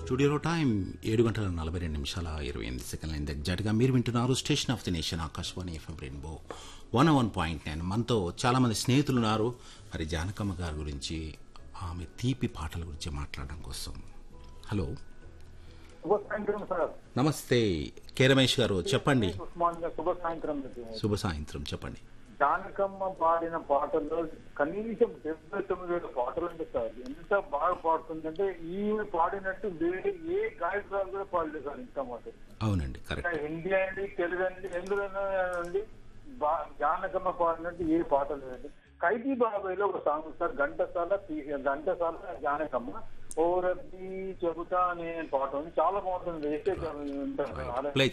స్టూడియోలో టైం ఏడు గంటల నలభై రెండు నిమిషాల ఇరవై ఎనిమిది సెకండ్ల ఎగ్జాక్ట్గా మీరు వింటున్నారు station of the nation Akashvani FM rainbow one one point nine మనతో చాలామంది స్నేహితులు ఉన్నారు మరి జానకమ్మ గారి గురించి ఆమె తీపి పాటల గురించి మాట్లాడడం కోసం హలో శుభ సాయంత్రం సార్ నమస్తే కే రమేష్ గారు చెప్పండి ఉస్మాన్ గారు శుభ సాయంత్రం మీకు. శుభ సాయంత్రం చెప్పండి జానకమ్మ పాడిన పాటల్లో కనీసం డెబ్బై తొమ్మిది వేల పాటలు ఉంటాయి సార్ ఎంత బాగా పాడుతుందంటే ఈమె పాడినట్టు వేరే ఏ గాయకురాలు కూడా పాడలేదు సార్ ఇంత మాట అవునండి కరెక్ట్ హిందీ అండి తెలుగు అండి ఎందులోనూ అండి బా- జానకమ్మ పాడినట్టు ఏ పాట లేదండి ఖైదీ బాబాయ్లో ఒక సాంగ్ సార్ ఘంటసాల పి- ఘంటసాల జానకమ్మ ఓ రబ్బీ చెబుతా అనే పాట ఉంది చాలా బాగుంటుంది వేసే ప్లే